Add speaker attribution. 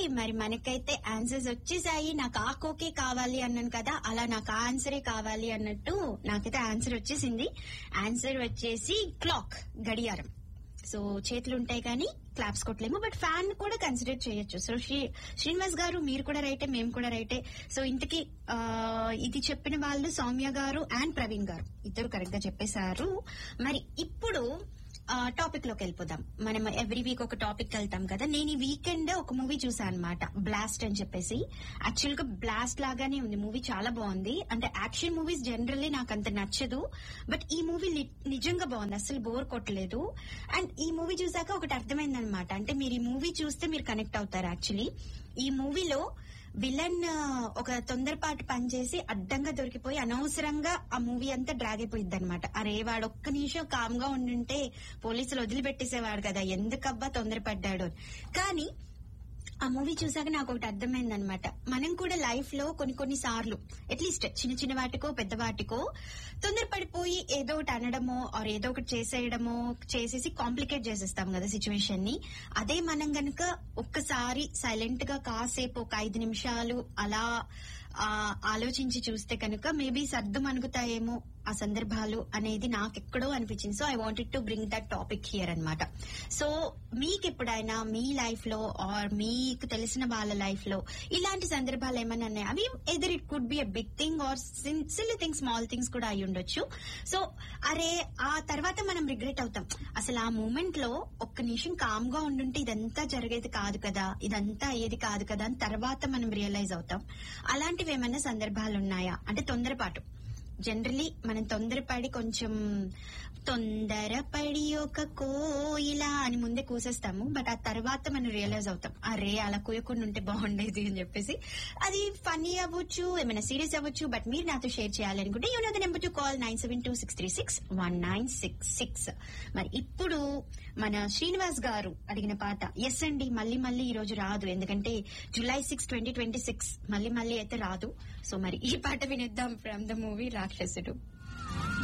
Speaker 1: మరి మనకైతే ఆన్సర్స్ వచ్చేసాయి నాకు ఆ కోకే కావాలి అన్నాను కదా అలా నాకు ఆ ఆన్సరే కావాలి అన్నట్టు నాకైతే ఆన్సర్ వచ్చేసింది ఆన్సర్ వచ్చేసి క్లాక్ గడియారం సో చేతులు ఉంటాయి కానీ క్లాప్స్ కొట్టలేము బట్ ఫ్యాన్ కూడా కన్సిడర్ చేయొచ్చు సో శ్రీ శ్రీనివాస్ గారు మీరు కూడా రైటే మేము కూడా రైటే సో ఇంతకీ ఆ, ఇది చెప్పిన వాళ్ళు సౌమ్య గారు అండ్ ప్రవీణ్ గారు ఇద్దరు కరెక్ట్ గా చెప్పేశారు మరి ఇప్పుడు టాపిక్ లోకి వెళ్ళిపోదాం మనం ఎవ్రీ వీక్ ఒక టాపిక్ వెళ్తాం కదా నేను ఈ వీకెండ్ ఒక మూవీ చూసాను అనమాట బ్లాస్ట్ అని చెప్పేసి యాక్చువల్ గా బ్లాస్ట్ లాగానే ఉంది మూవీ చాలా బాగుంది అంటే యాక్షన్ మూవీస్ జనరల్లీ నాకు అంత నచ్చదు బట్ ఈ మూవీ నిజంగా బాగుంది అసలు బోర్ కొట్టలేదు అండ్ ఈ మూవీ చూసాక ఒకటి అర్థమైంది అనమాట అంటే మీరు ఈ మూవీ చూస్తే మీరు కనెక్ట్ అవుతారు యాక్చువల్లీ ఈ మూవీలో విలన్ ఆ, ఒక తొందరపాటు పనిచేసి అడ్డంగా దొరికిపోయి అనవసరంగా ఆ మూవీ అంతా డ్రాగ్ అయిపోయింది అనమాట అరే వాడు ఒక్క నిమిషం కామ్ గా ఉండుంటే పోలీసులు వదిలిపెట్టేసేవాడు కదా ఎందుకబ్బా తొందరపడ్డాడు అని. కానీ ఆ మూవీ చూసాక నాకు ఒకటి అర్థమైంది అనమాట మనం కూడా లైఫ్ లో కొన్ని కొన్ని సార్లు అట్లీస్ట్ చిన్న చిన్న వాటికో పెద్ద వాటికో తొందరపడిపోయి ఏదో ఒకటి అనడమో ఆర్ ఏదో ఒకటి చేసేయడమో చేసేసి కాంప్లికేట్ చేసేస్తాం కదా సిచ్యువేషన్ ని అదే మనం గనుక ఒక్కసారి సైలెంట్ గా కాసేపు ఒక ఐదు నిమిషాలు అలా ఆ, ఆలోచించి చూస్తే కనుక మేబీ సర్దు మనుగుతాయేమో ఆ సందర్భాలు అనేది నాకెక్కడో అనిపించింది so I wanted to bring that topic here అన్నమాట సో మీకు ఎప్పుడైనా మీ లైఫ్ లో ఆర్ మీకు తెలిసిన వాళ్ళ లైఫ్ లో ఇలాంటి సందర్భాలు ఏమైనా ఉన్నాయా అవి either it could be a big thing or silly thing small things కూడా అయి ఉండొచ్చు సో అరే ఆ తర్వాత మనం రిగ్రెట్ అవుతాం అసలు ఆ మూమెంట్ లో ఒక్క నిమిషం కామ్ గా ఉండుంటే ఇదంతా జరిగేది కాదు కదా ఇదంతా అయ్యేది కాదు కదా అని తర్వాత మనం రియలైజ్ అవుతాం అలాంటివి ఏమైనా సందర్భాలు ఉన్నాయా అంటే తొందరపాటు జనరలీ మనం తొందరపడి కొంచెం తొందరపడి ఒక కోయిలా అని ముందే కూసేస్తాము బట్ ఆ తర్వాత మనం రియలైజ్ అవుతాం అరే అలా కూయకుండా ఉంటే బాగుండేది అని చెప్పేసి అది ఫన్నీ అవ్వచ్చు ఏమైనా సీరియస్ అవ్వచ్చు బట్ మీరు నాతో షేర్ చేయాలి అనుకుంటే you know the number to call nine seven two six three six one nine six six మరి ఇప్పుడు మన శ్రీనివాస్ గారు అడిగిన పాట ఎస్ అండి మళ్ళీ మళ్ళీ ఈ రోజు రాదు ఎందుకంటే July six twenty twenty six మళ్ళీ మళ్ళీ అయితే రాదు సో మరి ఈ పాట వినిద్దాం ఫ్రమ్ ద మూవీ రాక్షసుడు